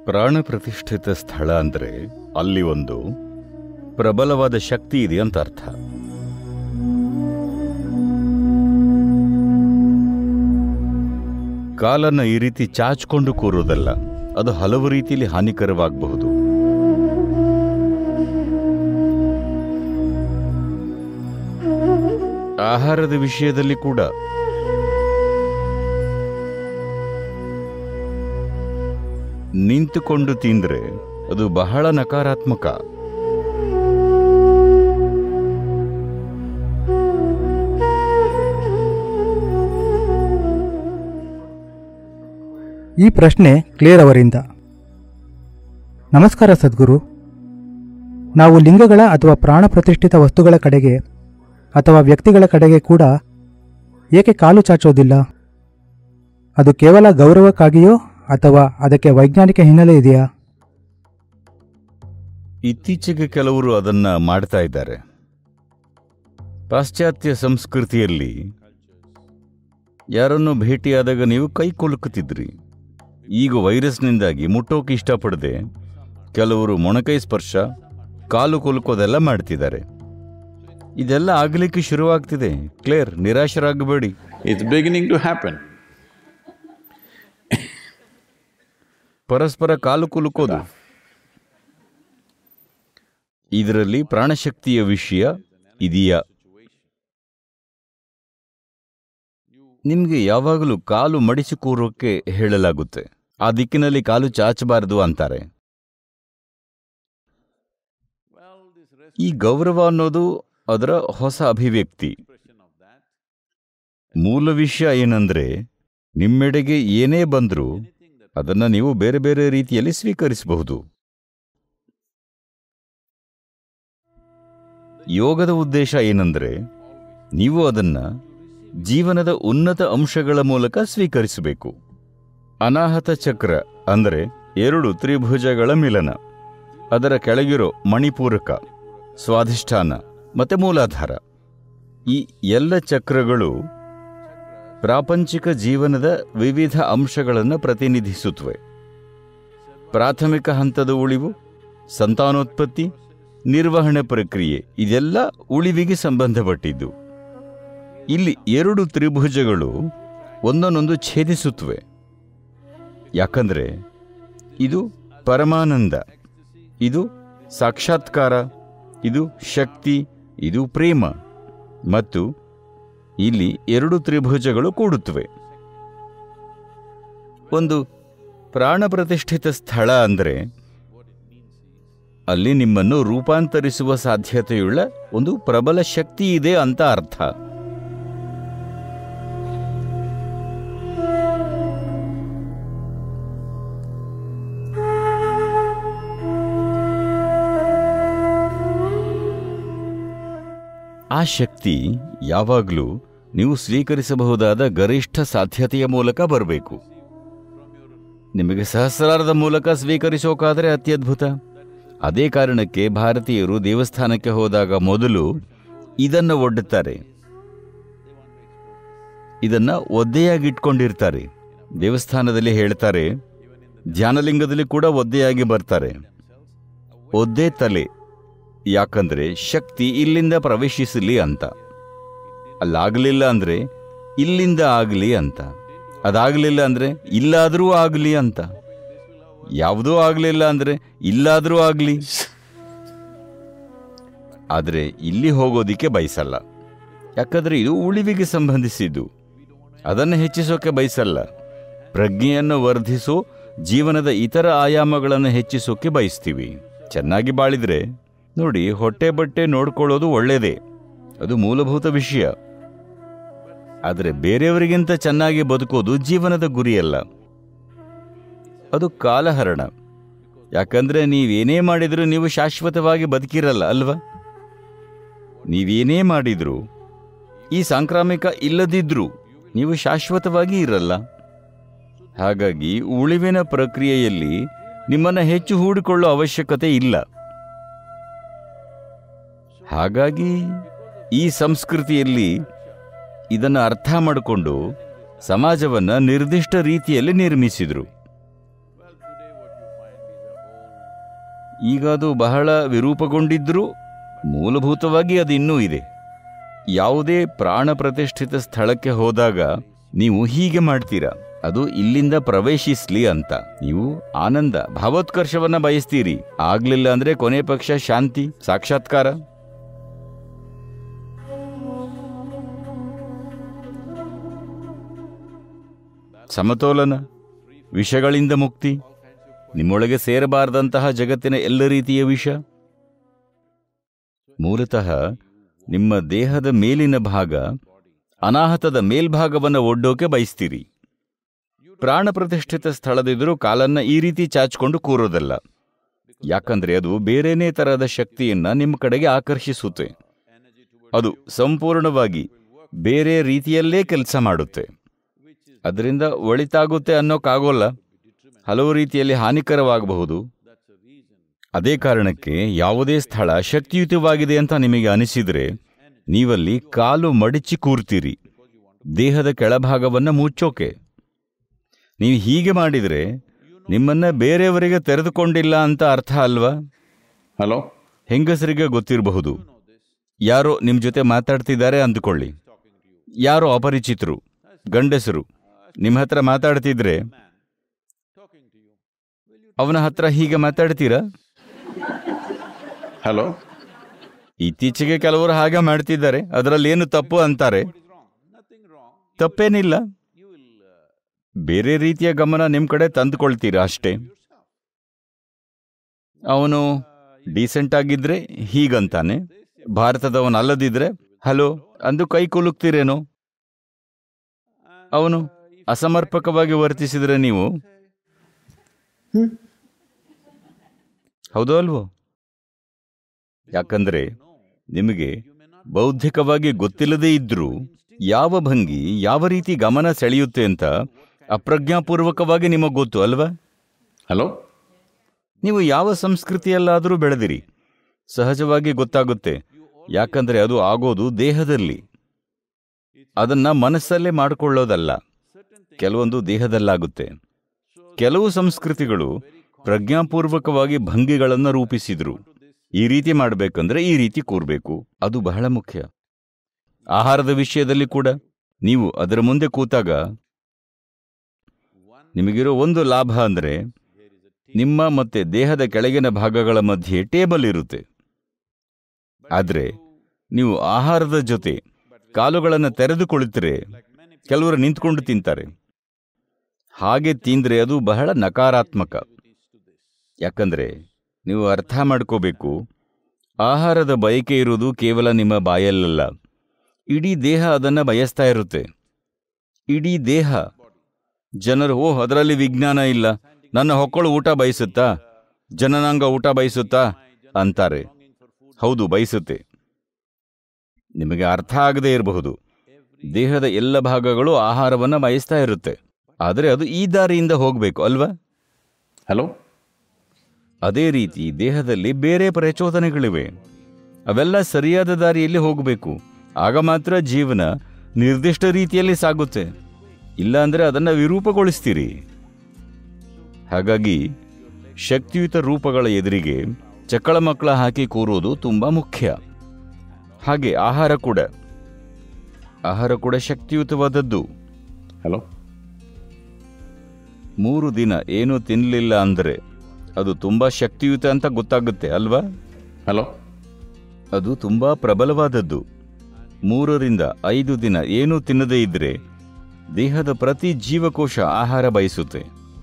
ಪ್ರಾಣ ಪ್ರತಿಷ್ಠಿತ ಸ್ಥಳ ಅಂದ್ರೆ ಅಲ್ಲಿ ಒಂದು ಪ್ರಬಲವಾದ ಶಕ್ತಿ ಇದೆ ಅಂತ ಅರ್ಥ ಕಾಲನ್ನ ಈ ರೀತಿ ಚಾಚ್ಕೊಂಡು ಕೂರೋದಲ್ಲ ಅದು ಹಲವು ರೀತಿಯಲ್ಲಿ ಹಾನಿಕರವಾಗಬಹುದು ಆಹಾರದ ವಿಷಯದಲ್ಲಿ ಕೂಡ ನಿಂತುಕೊಂಡು ತಿಂದ್ರೆ ಅದು ಬಹಳ ನಕಾರಾತ್ಮಕ ಈ ಪ್ರಶ್ನೆ ಕ್ಲಿಯರ್ ಅವರಿಂದ ನಮಸ್ಕಾರ ಸದ್ಗುರು ನಾವು ಲಿಂಗಗಳ ಅಥವಾ ಪ್ರಾಣ ಪ್ರತಿಷ್ಠಿತ ವಸ್ತುಗಳ ಕಡೆಗೆ ಅಥವಾ ವ್ಯಕ್ತಿಗಳ ಕಡೆಗೆ ಕೂಡ ಏಕೆ ಕಾಲು ಚಾಚೋದಿಲ್ಲ ಅದು ಕೇವಲ ಗೌರವಕ್ಕಾಗಿಯೋ ಅಥವಾ ಅದಕ್ಕೆ ವೈಜ್ಞಾನಿಕ ಹಿನ್ನೆಲೆ ಇದೆಯಾ ಇತ್ತೀಚೆಗೆ ಕೆಲವರು ಅದನ್ನ ಮಾಡ್ತಾ ಇದ್ದಾರೆ ಪಾಶ್ಚಾತ್ಯ ಸಂಸ್ಕೃತಿಯಲ್ಲಿ ಯಾರನ್ನು ಭೇಟಿಯಾದಾಗ ನೀವು ಕೈ ಕುಲುಕುತ್ತಿದ್ರಿ ಈಗ ವೈರಸ್ನಿಂದಾಗಿ ಮುಟ್ಟೋಕೆ ಇಷ್ಟಪಡದೆ ಕೆಲವರು ಮೊಣಕೈ ಸ್ಪರ್ಶ ಕಾಲು ಕುಲುಕೋದೆಲ್ಲ ಮಾಡ್ತಿದ್ದಾರೆ ಇದೆಲ್ಲ ಆಗ್ಲಿಕ್ಕೆ ಶುರುವಾಗ್ತಿದೆ ಕ್ಲಿಯರ್ ನಿರಾಶರಾಗಬೇಡಿ It's beginning to happen. ಪರಸ್ಪರ ಕಾಲು ಕುಲುಕೋದು ಇದರಲ್ಲಿ ಪ್ರಾಣಶಕ್ತಿಯ ವಿಷಯ ಇದೆಯಾ ನಿಮ್ಗೆ ಯಾವಾಗಲೂ ಕಾಲು ಮಡಿಸಿ ಕೂರೋಕೆ ಹೇಳಲಾಗುತ್ತೆ ಆ ದಿಕ್ಕಿನಲ್ಲಿ ಕಾಲು ಚಾಚಬಾರದು ಅಂತಾರೆ ಈ ಗೌರವ ಅನ್ನೋದು ಅದರ ಹೊಸ ಅಭಿವ್ಯಕ್ತಿ ಮೂಲ ವಿಷಯ ಏನಂದ್ರೆ ನಿಮ್ಮೆಡೆಗೆ ಏನೇ ಬಂದರೂ ಅದನ್ನ ನೀವು ಬೇರೆ ಬೇರೆ ರೀತಿಯಲ್ಲಿ ಸ್ವೀಕರಿಸಬಹುದು ಯೋಗದ ಉದ್ದೇಶ ಏನಂದ್ರೆ ನೀವು ಅದನ್ನ ಜೀವನದ ಉನ್ನತ ಅಂಶಗಳ ಮೂಲಕ ಸ್ವೀಕರಿಸಬೇಕು ಅನಾಹತ ಚಕ್ರ ಅಂದರೆ ಎರಡು ತ್ರಿಭುಜಗಳ ಮಿಲನ ಅದರ ಕೆಳಗಿರೋ ಮಣಿಪೂರಕ ಸ್ವಾಧಿಷ್ಠಾನ ಮತ್ತೆ ಮೂಲಾಧಾರ ಈ ಎಲ್ಲ ಚಕ್ರಗಳು ಪ್ರಾಪಂಚಿಕ ಜೀವನದ ವಿವಿಧ ಅಂಶಗಳನ್ನು ಪ್ರತಿನಿಧಿಸುತ್ತವೆ ಪ್ರಾಥಮಿಕ ಹಂತದ ಉಳಿವು ಸಂತಾನೋತ್ಪತ್ತಿ ನಿರ್ವಹಣೆ ಪ್ರಕ್ರಿಯೆ ಇದೆಲ್ಲ ಉಳಿವಿಗೆ ಸಂಬಂಧಪಟ್ಟಿದ್ದು ಇಲ್ಲಿ ಎರಡು ತ್ರಿಭುಜಗಳು ಒಂದನ್ನೊಂದು ಛೇದಿಸುತ್ತವೆ ಯಾಕಂದ್ರೆ ಇದು ಪರಮಾನಂದ ಇದು ಸಾಕ್ಷಾತ್ಕಾರ ಇದು ಶಕ್ತಿ ಇದು ಪ್ರೇಮ ಮತ್ತು ಇಲ್ಲಿ ಎರಡು ತ್ರಿಭುಜಗಳು ಕೂಡುತ್ತವೆ ಒಂದು ಪ್ರಾಣ ಪ್ರತಿಷ್ಠಿತ ಸ್ಥಳ ಅಂದರೆ ಅಲ್ಲಿ ನಿಮ್ಮನ್ನು ರೂಪಾಂತರಿಸುವ ಸಾಧ್ಯತೆಯುಳ್ಳ ಒಂದು ಪ್ರಬಲ ಶಕ್ತಿ ಇದೆ ಅಂತ ಅರ್ಥ ಆ ಶಕ್ತಿ ಯಾವಾಗಲೂ ನೀವು ಸ್ವೀಕರಿಸಬಹುದಾದ ಗರಿಷ್ಠ ಸಾಧ್ಯತೆಯ ಮೂಲಕ ಬರಬೇಕು ನಿಮಗೆ ಸಹಸ್ರಾರದ ಮೂಲಕ ಸ್ವೀಕರಿಸೋಕಾದರೆ ಅತ್ಯದ್ಭುತ ಅದೇ ಕಾರಣಕ್ಕೆ ಭಾರತೀಯರು ದೇವಸ್ಥಾನಕ್ಕೆ ಹೋದಾಗ ಮೊದಲು ಇದನ್ನು ಒಡ್ಡುತ್ತಾರೆ ಇದನ್ನ ಒದ್ದೆಯಾಗಿಟ್ಕೊಂಡಿರ್ತಾರೆ ದೇವಸ್ಥಾನದಲ್ಲಿ ಹೇಳ್ತಾರೆ ಧ್ಯಾನಲಿಂಗದಲ್ಲಿ ಕೂಡ ಒದ್ದೆಯಾಗಿ ಬರ್ತಾರೆ ಒದ್ದೆ ತಲೆ ಯಾಕಂದ್ರೆ ಶಕ್ತಿ ಇಲ್ಲಿಂದ ಪ್ರವೇಶಿಸಲಿ ಅಂತ ಅಲ್ಲಾಗಲಿಲ್ಲ ಅಂದ್ರೆ ಇಲ್ಲಿಂದ ಆಗಲಿ ಅಂತ ಅದಾಗಲಿಲ್ಲ ಅಂದ್ರೆ ಇಲ್ಲಾದರೂ ಆಗಲಿ ಅಂತ ಯಾವುದೂ ಆಗಲಿಲ್ಲ ಅಂದ್ರೆ ಇಲ್ಲಾದರೂ ಆಗಲಿ ಆದರೆ ಇಲ್ಲಿ ಹೋಗೋದಿಕ್ಕೆ ಬಯಸಲ್ಲ ಯಾಕಂದ್ರೆ ಇದು ಉಳಿವಿಗೆ ಸಂಬಂಧಿಸಿದ್ದು ಅದನ್ನು ಹೆಚ್ಚಿಸೋಕೆ ಬಯಸಲ್ಲ ಪ್ರಜ್ಞೆಯನ್ನು ವರ್ಧಿಸೋ ಜೀವನದ ಇತರ ಆಯಾಮಗಳನ್ನು ಹೆಚ್ಚಿಸೋಕೆ ಬಯಸ್ತೀವಿ ಚೆನ್ನಾಗಿ ಬಾಳಿದ್ರೆ ನೋಡಿ ಹೊಟ್ಟೆ ಬಟ್ಟೆ ನೋಡ್ಕೊಳ್ಳೋದು ಒಳ್ಳೆಯದೇ ಅದು ಮೂಲಭೂತ ವಿಷಯ ಆದರೆ ಬೇರೆಯವರಿಗಿಂತ ಚೆನ್ನಾಗಿ ಬದುಕೋದು ಜೀವನದ ಗುರಿಯಲ್ಲ ಅದು ಕಾಲಹರಣ ಯಾಕಂದ್ರೆ ನೀವೇನೇ ಮಾಡಿದರೂ ನೀವು ಶಾಶ್ವತವಾಗಿ ಬದುಕಿರಲ್ಲ ಅಲ್ವಾ ನೀವೇನೇ ಮಾಡಿದ್ರು ಈ ಸಾಂಕ್ರಾಮಿಕ ಇಲ್ಲದಿದ್ರೂ ನೀವು ಶಾಶ್ವತವಾಗಿ ಇರಲ್ಲ ಹಾಗಾಗಿ ಉಳಿವಿನ ಪ್ರಕ್ರಿಯೆಯಲ್ಲಿ ನಿಮ್ಮನ್ನು ಹೆಚ್ಚು ಹೂಡಿಕೊಳ್ಳೋ ಅವಶ್ಯಕತೆ ಇಲ್ಲ ಹಾಗಾಗಿ ಈ ಸಂಸ್ಕೃತಿಯಲ್ಲಿ ಇದನ್ನು ಅರ್ಥ ಮಾಡಿಕೊಂಡು ಸಮಾಜವನ್ನು ನಿರ್ದಿಷ್ಟ ರೀತಿಯಲ್ಲಿ ನಿರ್ಮಿಸಿದರು ಈಗ ಅದು ಬಹಳ ವಿರೂಪಗೊಂಡಿದ್ರೂ ಮೂಲಭೂತವಾಗಿ ಅದು ಇನ್ನೂ ಇದೆ ಯಾವುದೇ ಪ್ರಾಣ ಪ್ರತಿಷ್ಠಿತ ಸ್ಥಳಕ್ಕೆ ಹೋದಾಗ ನೀವು ಹೀಗೆ ಮಾಡ್ತೀರಾ ಅದು ಇಲ್ಲಿಂದ ಪ್ರವೇಶಿಸ್ಲಿ ಅಂತ ನೀವು ಆನಂದ ಭಾವೋತ್ಕರ್ಷವನ್ನ ಬಯಸ್ತೀರಿ ಆಗ್ಲಿಲ್ಲ ಅಂದ್ರೆ ಕೊನೆ ಪಕ್ಷ ಶಾಂತಿ ಸಾಕ್ಷಾತ್ಕಾರ ಸಮತೋಲನ ವಿಷಗಳಿಂದ ಮುಕ್ತಿ ನಿಮ್ಮೊಳಗೆ ಸೇರಬಾರದಂತಹ ಜಗತ್ತಿನ ಎಲ್ಲ ರೀತಿಯ ವಿಷ ಮೂಲತಃ ನಿಮ್ಮ ದೇಹದ ಮೇಲಿನ ಭಾಗ ಅನಾಹತದ ಮೇಲ್ಭಾಗವನ್ನು ಒಡ್ಡೋಕೆ ಬಯಸ್ತೀರಿ ಪ್ರಾಣ ಪ್ರತಿಷ್ಠಿತ ಸ್ಥಳದಿದ್ರೂ ಕಾಲನ್ನ ಈ ರೀತಿ ಚಾಚಿಕೊಂಡು ಕೂರೋದಲ್ಲ ಯಾಕಂದ್ರೆ ಅದು ಬೇರೆನೇ ತರಹದ ಶಕ್ತಿಯನ್ನ ನಿಮ್ಮ ಕಡೆಗೆ ಆಕರ್ಷಿಸುತ್ತೆ ಅದು ಸಂಪೂರ್ಣವಾಗಿ ಬೇರೆ ರೀತಿಯಲ್ಲೇ ಕೆಲಸ ಮಾಡುತ್ತೆ ಅದರಿಂದ ಒಳಿತಾಗುತ್ತೆ ಅನ್ನೋಕ್ಕಾಗೋಲ್ಲ ಹಲವು ರೀತಿಯಲ್ಲಿ ಹಾನಿಕರವಾಗಬಹುದು ಅದೇ ಕಾರಣಕ್ಕೆ ಯಾವುದೇ ಸ್ಥಳ ಶಕ್ತಿಯುತವಾಗಿದೆ ಅಂತ ನಿಮಗೆ ಅನಿಸಿದ್ರೆ ನೀವಲ್ಲಿ ಕಾಲು ಮಡಿಚಿ ಕೂರ್ತೀರಿ ದೇಹದ ಕೆಳಭಾಗವನ್ನ ಮುಚ್ಚೋಕೆ ನೀವು ಹೀಗೆ ಮಾಡಿದ್ರೆ ನಿಮ್ಮನ್ನ ಬೇರೆಯವರಿಗೆ ತೆರೆದುಕೊಂಡಿಲ್ಲ ಅಂತ ಅರ್ಥ ಅಲ್ವಾ Hello? ಹೆಂಗಸರಿಗೆ ಗೊತ್ತಿರಬಹುದು ಯಾರೋ ನಿಮ್ ಜೊತೆ ಮಾತಾಡ್ತಿದ್ದಾರೆ ಅಂದುಕೊಳ್ಳಿ ಯಾರೋ ಅಪರಿಚಿತರು ಗಂಡಸರು ನಿಮ್ಮ ಹತ್ರ ಮಾತಾಡ್ತಿದ್ರೆ ಅವನ ಹತ್ರ ಹೀಗೆ ಮಾತಾಡ್ತೀರಾ Hello? ಇತ್ತೀಚೆಗೆ ಕೆಲವರು ಹಾಗೆ ಮಾಡ್ತಿದ್ದಾರೆ ಅದರಲ್ಲಿ ಏನು ತಪ್ಪು ಅಂತಾರೆ ತಪ್ಪೇನಿಲ್ಲ ಬೇರೆ ರೀತಿಯ ಗಮನ ನಿಮ್ ಕಡೆ ತಂದುಕೊಳ್ತೀರಾ ಅಷ್ಟೇ ಅವನು ಡೀಸೆಂಟ್ ಆಗಿದ್ರೆ ಹೀಗಂತಾನೆ ಭಾರತದವನಲ್ಲದಿದ್ರೆ ಹಲೋ ಅಂದು ಕೈ ಕುಲುಕ್ತೀರೇನೋ ಅವನು ಅಸಮರ್ಪಕವಾಗಿ ವರ್ತಿಸಿದ್ರೆ ನೀವು ಹೌದೋ ಅಲ್ವೋ ಯಾಕಂದ್ರೆ ನಿಮಗೆ ಬೌದ್ಧಿಕವಾಗಿ ಗೊತ್ತಿಲ್ಲದೇ ಇದ್ರೂ ಯಾವ ಭಂಗಿ ಯಾವ ರೀತಿ ಗಮನ ಸೆಳೆಯುತ್ತೆ ಅಂತ ಅಪ್ರಜ್ಞಾಪೂರ್ವಕವಾಗಿ ನಿಮಗೆ ಗೊತ್ತು ಅಲ್ವಾ Hello? ನೀವು ಯಾವ ಸಂಸ್ಕೃತಿಯಲ್ಲಾದರೂ ಬೆಳೆದಿರಿ ಸಹಜವಾಗಿ ಗೊತ್ತಾಗುತ್ತೆ ಯಾಕಂದ್ರೆ ಅದು ಆಗೋದು ದೇಹದಲ್ಲಿ ಅದನ್ನ ಮನಸ್ಸಲ್ಲೇ ಮಾಡಿಕೊಳ್ಳೋದಲ್ಲ ಕೆಲವೊಂದು ದೇಹದಲ್ಲಾಗುತ್ತೆ ಕೆಲವು ಸಂಸ್ಕೃತಿಗಳು ಪ್ರಜ್ಞಾಪೂರ್ವಕವಾಗಿ ಭಂಗಿಗಳನ್ನು ರೂಪಿಸಿದ್ರು ಈ ರೀತಿ ಮಾಡಬೇಕಂದ್ರೆ ಈ ರೀತಿ ಕೂರ್ಬೇಕು ಅದು ಬಹಳ ಮುಖ್ಯ ಆಹಾರದ ವಿಷಯದಲ್ಲಿ ಕೂಡ ನೀವು ಅದರ ಮುಂದೆ ಕೂತಾಗ ನಿಮಗಿರೋ ಒಂದು ಲಾಭ ಅಂದ್ರೆ ನಿಮ್ಮ ಮತ್ತೆ ದೇಹದ ಕೆಳಗಿನ ಭಾಗಗಳ ಮಧ್ಯೆ ಟೇಬಲ್ ಇರುತ್ತೆ ಆದ್ರೆ ನೀವು ಆಹಾರದ ಜೊತೆ ಕಾಲುಗಳನ್ನು ತೆರೆದುಕೊಳ್ಳುತ್ತರೆ ಕೆಲವರು ನಿಂತ್ಕೊಂಡು ತಿಂತಾರೆ ಹಾಗೆ ತಿಂದ್ರೆ ಅದು ಬಹಳ ನಕಾರಾತ್ಮಕ ಯಾಕಂದ್ರೆ ನೀವು ಅರ್ಥ ಮಾಡ್ಕೋಬೇಕು ಆಹಾರದ ಬಯಕೆ ಇರುವುದು ಕೇವಲ ನಿಮ್ಮ ಬಾಯಲ್ಲಲ್ಲ ಇಡೀ ದೇಹ ಅದನ್ನ ಬಯಸ್ತಾ ಇರುತ್ತೆ ಇಡೀ ದೇಹ ಜನರು ಓ ಅದರಲ್ಲಿ ವಿಜ್ಞಾನ ಇಲ್ಲ ನನ್ನ ಹೊಕ್ಕಳು ಊಟ ಬಯಸುತ್ತಾ ಜನನಾಂಗ ಊಟ ಬಯಸುತ್ತಾ ಅಂತಾರೆ ಹೌದು ಬಯಸುತ್ತೆ ನಿಮಗೆ ಅರ್ಥ ಆಗದೇ ಇರಬಹುದು ದೇಹದ ಎಲ್ಲ ಭಾಗಗಳು ಆಹಾರವನ್ನ ಬಯಸ್ತಾ ಇರುತ್ತೆ ಆದರೆ ಅದು ಈ ದಾರಿಯಿಂದ ಹೋಗಬೇಕು ಅಲ್ವಾ Hello? ಅದೇ ರೀತಿ ದೇಹದಲ್ಲಿ ಬೇರೆ ಪ್ರಚೋದನೆಗಳಿವೆ ಅವೆಲ್ಲ ಸರಿಯಾದ ದಾರಿಯಲ್ಲಿ ಹೋಗಬೇಕು ಆಗ ಮಾತ್ರ ಜೀವನ ನಿರ್ದಿಷ್ಟ ರೀತಿಯಲ್ಲಿ ಸಾಗುತ್ತೆ ಇಲ್ಲಾಂದ್ರೆ ಅದನ್ನ ವಿರೂಪಗೊಳಿಸ್ತೀರಿ ಹಾಗಾಗಿ ಶಕ್ತಿಯುತ ರೂಪಗಳ ಎದುರಿಗೆ ಚಕ್ಕಳ ಮಕ್ಕಳ ಹಾಕಿ ಕೂರೋದು ತುಂಬಾ ಮುಖ್ಯ ಹಾಗೆ ಆಹಾರ ಕೂಡ ಆಹಾರ ಕೂಡ ಶಕ್ತಿಯುತವಾದದ್ದು Hello? ಮೂರು ದಿನ ಏನೂ ತಿನ್ನಲಿಲ್ಲ ಅಂದ್ರೆ ಅದು ತುಂಬಾ ಶಕ್ತಿಯುತ ಅಂತ ಗೊತ್ತಾಗುತ್ತೆ ಅಲ್ವಾ Hello? ಅದು ತುಂಬಾ ಪ್ರಬಲವಾದದ್ದು ಮೂರರಿಂದ ಐದು ದಿನ ಏನೂ ತಿನ್ನದೇ ಇದ್ರೆ ದೇಹದ ಪ್ರತಿ ಜೀವಕೋಶ ಆಹಾರ ಬಯಸುತ್ತೆ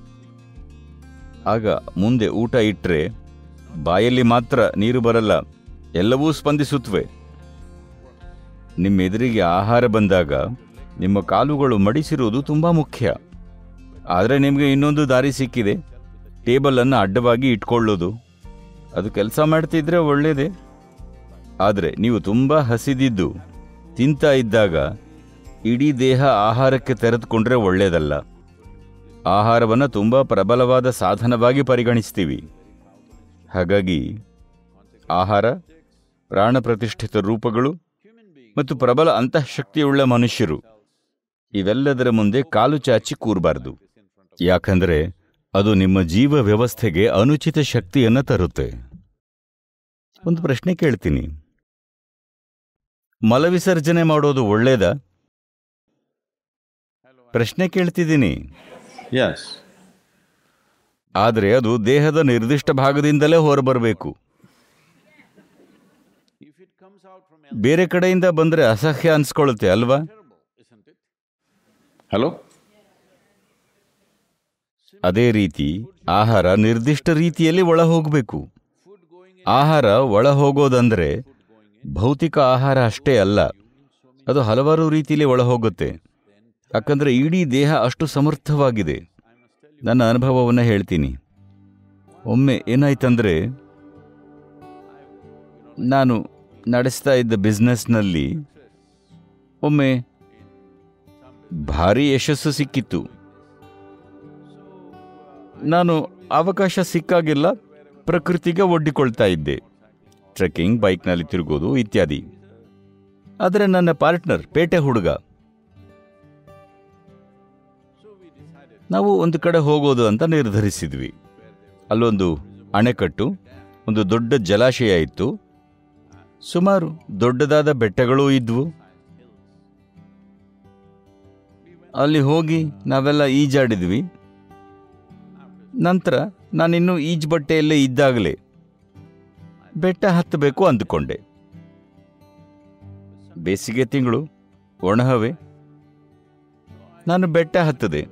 ಆಗ ಮುಂದೆ ಊಟ ಇಟ್ರೆ ಬಾಯಲ್ಲಿ ಮಾತ್ರ ನೀರು ಬರಲ್ಲ ಎಲ್ಲವೂ ಸ್ಪಂದಿಸುತ್ತವೆ ನಿಮ್ಮ ಎದುರಿಗೆ ಆಹಾರ ಬಂದಾಗ ನಿಮ್ಮ ಕಾಲುಗಳು ಮಡಿಸಿರುವುದು ತುಂಬಾ ಮುಖ್ಯ ಆದರೆ ನಿಮಗೆ ಇನ್ನೊಂದು ದಾರಿ ಸಿಕ್ಕಿದೆ ಟೇಬಲನ್ನು ಅಡ್ಡವಾಗಿ ಇಟ್ಕೊಳ್ಳೋದು ಅದು ಕೆಲಸ ಮಾಡ್ತಿದ್ರೆ ಒಳ್ಳೇದೇ ಆದರೆ ನೀವು ತುಂಬ ಹಸಿದಿದ್ದು ತಿಂತ ಇದ್ದಾಗ ಇಡೀ ದೇಹ ಆಹಾರಕ್ಕೆ ತೆರೆದುಕೊಂಡ್ರೆ ಒಳ್ಳೇದಲ್ಲ ಆಹಾರವನ್ನು ತುಂಬ ಪ್ರಬಲವಾದ ಸಾಧನವಾಗಿ ಪರಿಗಣಿಸ್ತೀವಿ ಹಾಗಾಗಿ ಆಹಾರ ಪ್ರಾಣ ಪ್ರತಿಷ್ಠಿತ ರೂಪಗಳು ಮತ್ತು ಪ್ರಬಲ ಅಂತಃಶಕ್ತಿಯುಳ್ಳ ಮನುಷ್ಯರು ಇವೆಲ್ಲದರ ಮುಂದೆ ಕಾಲು ಚಾಚಿ ಕೂರಬಾರ್ದು ಯಾಕಂದ್ರೆ ಅದು ನಿಮ್ಮ ಜೀವ ವ್ಯವಸ್ಥೆಗೆ ಅನುಚಿತ ಶಕ್ತಿಯನ್ನು ತರುತ್ತೆ ಒಂದು ಪ್ರಶ್ನೆ ಕೇಳ್ತೀನಿ ಮಲವಿಸರ್ಜನೆ ಮಾಡೋದು ಒಳ್ಳೇದಾ ಪ್ರಶ್ನೆ ಕೇಳ್ತಿದ್ದೀನಿ Yes. ಆದರೆ ಅದು ದೇಹದ ನಿರ್ದಿಷ್ಟ ಭಾಗದಿಂದಲೇ ಹೊರಬರಬೇಕು ಬೇರೆ ಕಡೆಯಿಂದ ಬಂದ್ರೆ ಅಸಹ್ಯ ಅನ್ಸ್ಕೊಳ್ಳುತ್ತೆ ಅಲ್ವಾ Hello? ಅದೇ ರೀತಿ ಆಹಾರ ನಿರ್ದಿಷ್ಟ ರೀತಿಯಲ್ಲಿ ಒಳ ಹೋಗಬೇಕು ಆಹಾರ ಒಳ ಹೋಗೋದಂದ್ರೆ ಭೌತಿಕ ಆಹಾರ ಅಷ್ಟೇ ಅಲ್ಲ ಅದು ಹಲವಾರು ರೀತಿಯಲ್ಲಿ ಒಳ ಹೋಗುತ್ತೆ ಯಾಕಂದ್ರೆ ಇಡೀ ದೇಹ ಅಷ್ಟು ಸಮರ್ಥವಾಗಿದೆ ನನ್ನ ಅನುಭವವನ್ನು ಹೇಳ್ತೀನಿ ಒಮ್ಮೆ ಏನಾಯ್ತಂದ್ರೆ ನಾನು ನಡೆಸ್ತಾ ಇದ್ದ ಬಿಸ್ನೆಸ್ನಲ್ಲಿ ಒಮ್ಮೆ ಭಾರಿ ಯಶಸ್ಸು ಸಿಕ್ಕಿತ್ತು ನಾನು ಅವಕಾಶ ಸಿಕ್ಕಾಗೆಲ್ಲ ಪ್ರಕೃತಿಗೆ ಒಡ್ಡಿಕೊಳ್ತಾ ಇದ್ದೆ ಟ್ರೆಕ್ಕಿಂಗ್ ಬೈಕ್ನಲ್ಲಿ ತಿರುಗೋದು ಇತ್ಯಾದಿ ಆದರೆ ನನ್ನ ಪಾರ್ಟ್ನರ್ ಪೇಟೆ ಹುಡುಗ ನಾವು ಒಂದು ಕಡೆ ಹೋಗೋದು ಅಂತ ನಿರ್ಧರಿಸಿದ್ವಿ ಅಲ್ಲೊಂದು ಅಣೆಕಟ್ಟು ಒಂದು ದೊಡ್ಡ ಜಲಾಶಯ ಇತ್ತು ಸುಮಾರು ದೊಡ್ಡದಾದ ಬೆಟ್ಟಗಳೂ ಇದ್ವು ಅಲ್ಲಿ ಹೋಗಿ ನಾವೆಲ್ಲ ಈಜಾಡಿದ್ವಿ ನಂತರ ನಾನಿನ್ನೂ ಈಜು ಬಟ್ಟೆಯಲ್ಲೇ ಇದ್ದಾಗಲೇ ಬೆಟ್ಟ ಹತ್ತಬೇಕು ಅಂದುಕೊಂಡೆ ಬೇಸಿಗೆ ತಿಂಗಳು ಒಣಹವೆ ನಾನು ಬೆಟ್ಟ ಹತ್ತದೆ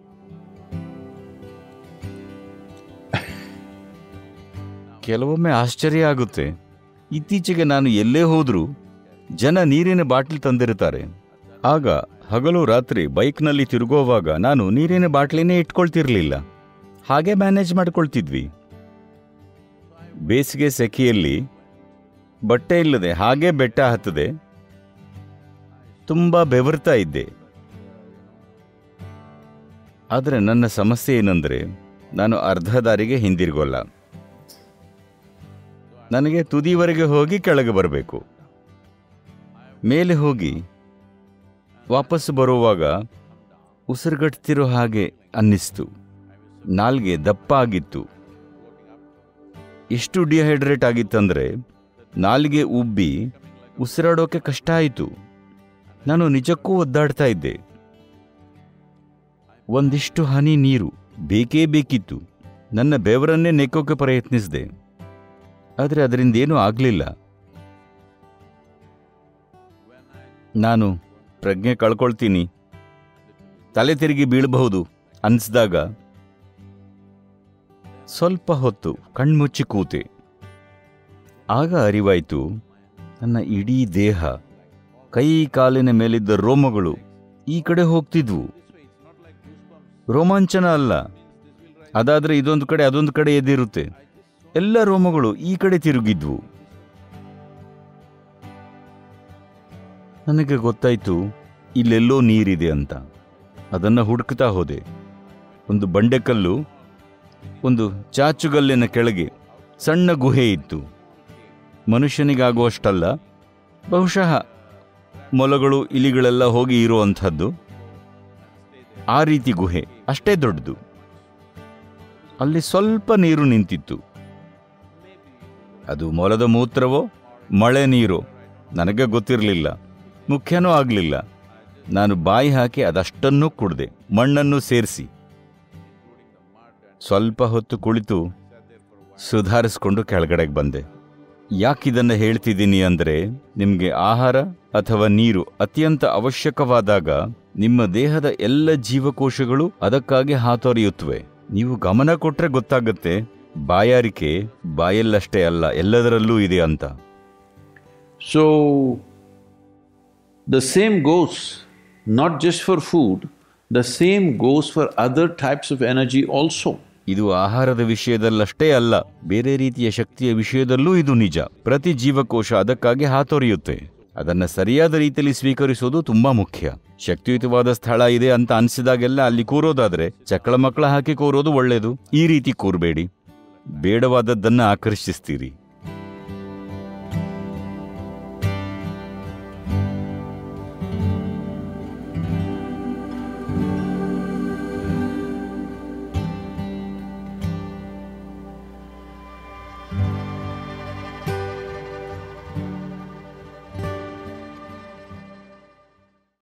ಕೆಲವೊಮ್ಮೆ ಆಶ್ಚರ್ಯ ಆಗುತ್ತೆ ಇತ್ತೀಚೆಗೆ ನಾನು ಎಲ್ಲೇ ಹೋದರೂ ಜನ ನೀರಿನ ಬಾಟ್ಲಿ ತಂದಿರುತ್ತಾರೆ ಆಗ ಹಗಲು ರಾತ್ರಿ ಬೈಕ್ನಲ್ಲಿ ತಿರುಗುವಾಗ ನಾನು ನೀರಿನ ಬಾಟ್ಲಿನೇ ಇಟ್ಕೊಳ್ತಿರ್ಲಿಲ್ಲ ಹಾಗೆ ಮ್ಯಾನೇಜ್ ಮಾಡ್ಕೊಳ್ತಿದ್ವಿ ಬೇಸಿಗೆ ಸೆಖೆಯಲ್ಲಿ ಬಟ್ಟೆ ಇಲ್ಲದೆ ಹಾಗೆ ಬೆಟ್ಟ ಹತ್ತದೆ ತುಂಬ ಬೆವರ್ತಾ ಇದ್ದೆ ಆದರೆ ನನ್ನ ಸಮಸ್ಯೆ ಏನಂದರೆ ನಾನು ಅರ್ಧ ದಾರಿಗೆ ಹಿಂದಿರುಗೋಲ್ಲ ನನಗೆ ತುದಿವರೆಗೆ ಹೋಗಿ ಕೆಳಗೆ ಬರಬೇಕು ಮೇಲೆ ಹೋಗಿ ವಾಪಸ್ ಬರುವಾಗ ಉಸಿರುಗಟ್ತಿರೋ ಹಾಗೆ ಅನ್ನಿಸ್ತು ನಾಲ್ಗೆ ದಪ್ಪ ಆಗಿತ್ತು ಎಷ್ಟು ಡಿಹೈಡ್ರೇಟ್ ಆಗಿತ್ತಂದ್ರೆ ನಾಲಿಗೆ ಉಬ್ಬಿ ಉಸಿರಾಡೋಕೆ ಕಷ್ಟ ಆಯಿತು ನಾನು ನಿಜಕ್ಕೂ ಒದ್ದಾಡ್ತಾ ಇದ್ದೆ ಒಂದಿಷ್ಟು ಹನಿ ನೀರು ಬೇಕೇ ಬೇಕಿತ್ತು ನನ್ನ ಬೆವರನ್ನೇ ನೆಕ್ಕೋಕೆ ಪ್ರಯತ್ನಿಸಿದೆ ಆದರೆ ಅದರಿಂದ ಏನೂ ಆಗಲಿಲ್ಲ ನಾನು ಪ್ರಜ್ಞೆ ಕಳ್ಕೊಳ್ತೀನಿ ತಲೆ ತಿರುಗಿ ಬೀಳಬಹುದು ಅನಿಸಿದಾಗ ಸ್ವಲ್ಪ ಹೊತ್ತು ಕಣ್ಮುಚ್ಚಿ ಕೂತೆ ಆಗ ಅರಿವಾಯ್ತು ನನ್ನ ಇಡೀ ದೇಹ ಕೈ ಕಾಲಿನ ಮೇಲಿದ್ದ ರೋಮಗಳು ಈ ಕಡೆ ಹೋಗ್ತಿದ್ವು ರೋಮಾಂಚನ ಅಲ್ಲ ಅದಾದ್ರೆ ಇದೊಂದು ಕಡೆ ಅದೊಂದು ಕಡೆ ಎದ್ದಿರುತ್ತೆ ಎಲ್ಲ ರೋಮಗಳು ಈ ಕಡೆ ತಿರುಗಿದ್ವು ನನಗೆ ಗೊತ್ತಾಯ್ತು ಇಲ್ಲೆಲ್ಲೋ ನೀರಿದೆ ಅಂತ ಅದನ್ನು ಹುಡುಕ್ತಾ ಹೋದೆ ಒಂದು ಬಂಡೆಕಲ್ಲು ಒಂದು ಚಾಚುಗಲ್ಲಿನ ಕೆಳಗೆ ಸಣ್ಣ ಗುಹೆ ಇತ್ತು ಮನುಷ್ಯನಿಗಾಗುವಷ್ಟಲ್ಲ ಬಹುಶಃ ಮೊಲಗಳು ಇಲಿಗಳೆಲ್ಲ ಹೋಗಿ ಇರುವಂಥದ್ದು ಆ ರೀತಿ ಗುಹೆ ಅಷ್ಟೇ ದೊಡ್ಡದು ಅಲ್ಲಿ ಸ್ವಲ್ಪ ನೀರು ನಿಂತಿತ್ತು ಅದು ಮೊಲದ ಮೂತ್ರವೋ ಮಳೆ ನೀರೋ ನನಗೆ ಗೊತ್ತಿರಲಿಲ್ಲ ಮುಖ್ಯನೂ ಆಗಲಿಲ್ಲ ನಾನು ಬಾಯಿ ಹಾಕಿ ಅದಷ್ಟನ್ನೂ ಕುಡ್ದೆ ಮಣ್ಣನ್ನು ಸೇರಿಸಿ ಸ್ವಲ್ಪ ಹೊತ್ತು ಕುಳಿತು ಸುಧಾರಿಸ್ಕೊಂಡು ಕೆಳಗಡೆಗೆ ಬಂದೆ ಯಾಕಿದನ್ನು ಹೇಳ್ತಿದ್ದೀನಿ ಅಂದರೆ ನಿಮಗೆ ಆಹಾರ ಅಥವಾ ನೀರು ಅತ್ಯಂತ ಅವಶ್ಯಕವಾದಾಗ ನಿಮ್ಮ ದೇಹದ ಎಲ್ಲ ಜೀವಕೋಶಗಳು ಅದಕ್ಕಾಗಿ ಹಾತೊರೆಯುತ್ತವೆ ನೀವು ಗಮನ ಕೊಟ್ರೆ ಗೊತ್ತಾಗುತ್ತೆ ಬಾಯಾರಿಕೆ ಬಾಯಲ್ಲಷ್ಟೇ ಅಲ್ಲ ಎಲ್ಲದರಲ್ಲೂ ಇದೆ ಅಂತ So, the same goes not just for food, the same goes for other types of energy also. ಇದು ಆಹಾರದ ವಿಷಯದಲ್ಲಷ್ಟೇ ಅಲ್ಲ ಬೇರೆ ರೀತಿಯ ಶಕ್ತಿಯ ವಿಷಯದಲ್ಲೂ ಇದು ನಿಜ ಪ್ರತಿ ಜೀವಕೋಶ ಅದಕ್ಕಾಗಿ ಹಾತೊರೆಯುತ್ತೆ ಅದನ್ನ ಸರಿಯಾದ ರೀತಿಯಲ್ಲಿ ಸ್ವೀಕರಿಸೋದು ತುಂಬಾ ಮುಖ್ಯ ಶಕ್ತಿಯುತವಾದ ಸ್ಥಳ ಇದೆ ಅಂತ ಅನ್ಸಿದಾಗೆಲ್ಲ ಅಲ್ಲಿ ಕೂರೋದಾದ್ರೆ ಚಕ್ಕಳ ಮಕ್ಕಳ ಹಾಕಿ ಕೂರೋದು ಒಳ್ಳೇದು ಈ ರೀತಿ ಕೂರಬೇಡಿ ಬೇಡವಾದದ್ದನ್ನ ಆಕರ್ಷಿಸ್ತೀರಿ